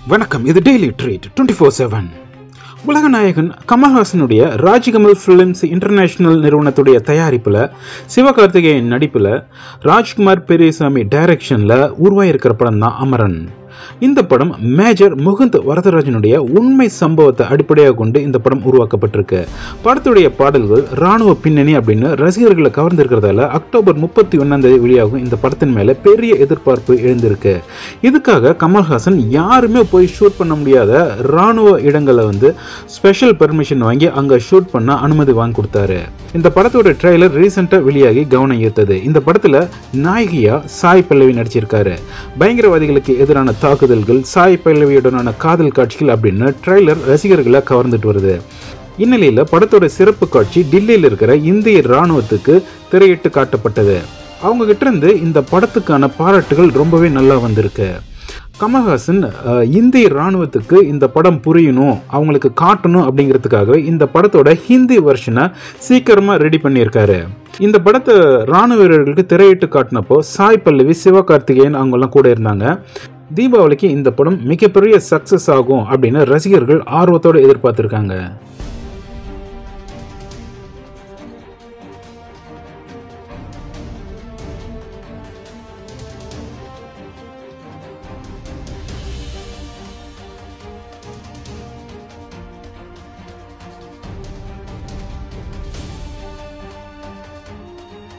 வணக்கம் இது daily treat twenty four seven உலகநாயகன் கமல்ஹாசனுடைய ராஜ்கமல் ஃபிலிம்ஸ் இன்டர்நேஷனல் நிறுவனத்துடைய தயாரிப்பில் சிவகார்த்திகேயன் நடிப்பில் ராஜ்குமார் பெரியசாமி டைரக்ஷனில் உருவாயிருக்கிற படம் தான் அமரன் இந்த படம் மேஜர் முகுந்த் வரதராஜனுடைய உண்மை சம்பவத்தை அடிப்படையாக கொண்டு இந்த படம் உருவாக்கப்பட்டிருக்கு படத்துடைய பாடல்கள் ராணுவ பின்னணி அப்படின்னு ரசிகர்களை கவர்ந்திருக்கிறதால அக்டோபர் முப்பத்தி ஒன்றாம் தேதி வெளியாகும் இந்த படத்தின் மேலே பெரிய எதிர்பார்ப்பு எழுந்திருக்கு இதுக்காக கமல்ஹாசன் யாருமே போய் ஷூட் பண்ண முடியாத ராணுவ இடங்களை வந்து ஸ்பெஷல் பெர்மிஷன் வாங்கி அங்கே ஷூட் பண்ண அனுமதி வாங்கி கொடுத்தாரு இந்த படத்தோட ட்ரெய்லர் ரீசெண்டாக வெளியாகி கவனம் ஈர்த்தது இந்த படத்தில் நாயகியா சாய் பல்லவி நடிச்சிருக்காரு பயங்கரவாதிகளுக்கு எதிரான தாக்குதல்கள் சாய் பல்லவியுடனான காதல் காட்சிகள் அப்படின்னு ட்ரெய்லர் ரசிகர்களை கவர்ந்துட்டு வருது இந்நிலையில் படத்தோட சிறப்பு காட்சி டில்லியில் இருக்கிற இந்திய இராணுவத்துக்கு திரையிட்டு காட்டப்பட்டது அவங்க கிட்ட இருந்து இந்த படத்துக்கான பாராட்டுகள் ரொம்பவே நல்லா வந்திருக்கு கமல்ஹாசன் அஹ், இந்திய இராணுவத்துக்கு இந்த படம் புரியணும் அவங்களுக்கு காட்டணும் அப்படிங்கிறதுக்காக இந்த படத்தோட ஹிந்தி வெர்ஷனை சீக்கிரமாக ரெடி பண்ணியிருக்காரு இந்த படத்தை ராணுவ வீரர்களுக்கு திரையிட்டு காட்டினப்போ சாய் பல்லவி சிவகார்த்திகேயன் அவங்கெல்லாம் கூட இருந்தாங்க தீபாவளிக்கு இந்த படம் மிகப்பெரிய சக்ஸஸ் ஆகும் அப்படின்னு ரசிகர்கள் ஆர்வத்தோடு எதிர்பார்த்துருக்காங்க